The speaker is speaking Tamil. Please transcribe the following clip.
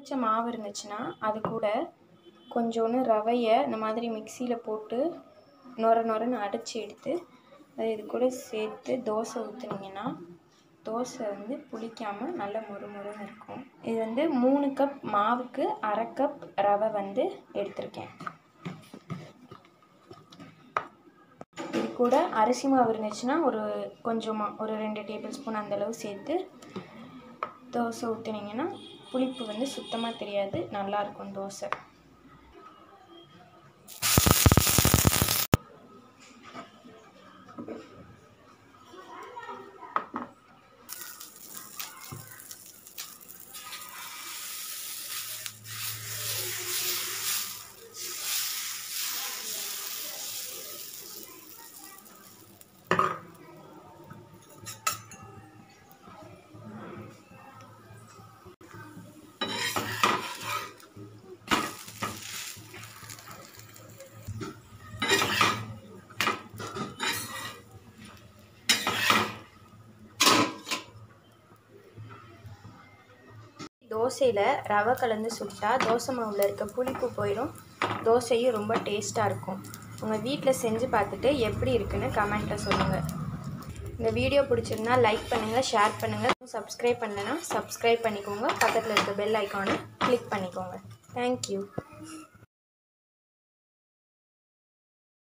புளிச்ச மாவு இருந்துச்சுன்னா அது கூட கொஞ்சோண்டு ரவையை இந்த மாதிரி மிக்சியில் போட்டு நொர நொரன்னு அடைச்சி எடுத்து அது இது கூட சேர்த்து தோசை ஊற்றுனீங்கன்னா தோசை வந்து புளிக்காமல் நல்ல மொறு மொறுன்னு இருக்கும் இது வந்து மூணு கப் மாவுக்கு அரை கப் ரவை வந்து எடுத்திருக்கேன் இது கூட அரிசி மாவு இருந்துச்சுன்னா ஒரு கொஞ்சமாக ஒரு ரெண்டு டேபிள் ஸ்பூன் அந்தளவு சேர்த்து தோசை ஊற்றுனீங்கன்னா புளிப்பு வந்து சுத்தமாக தெரியாது நல்லாயிருக்கும் தோசை தோசையில் ரவை கலந்து சுட்டா தோசை மாவில் இருக்க புளிப்பு போயிடும் தோசையும் ரொம்ப டேஸ்ட்டாக இருக்கும் உங்கள் வீட்டில் செஞ்சு பார்த்துட்டு எப்படி இருக்குன்னு கமெண்ட்டில் சொல்லுங்கள் இந்த வீடியோ பிடிச்சிருந்தா லைக் பண்ணுங்கள் ஷேர் பண்ணுங்கள் சப்ஸ்கிரைப் பண்ணலைன்னா சப்ஸ்கிரைப் பண்ணிக்கோங்க பக்கத்தில் இருக்க பெல் ஐக்கானை கிளிக் பண்ணிக்கோங்க தேங்க்யூ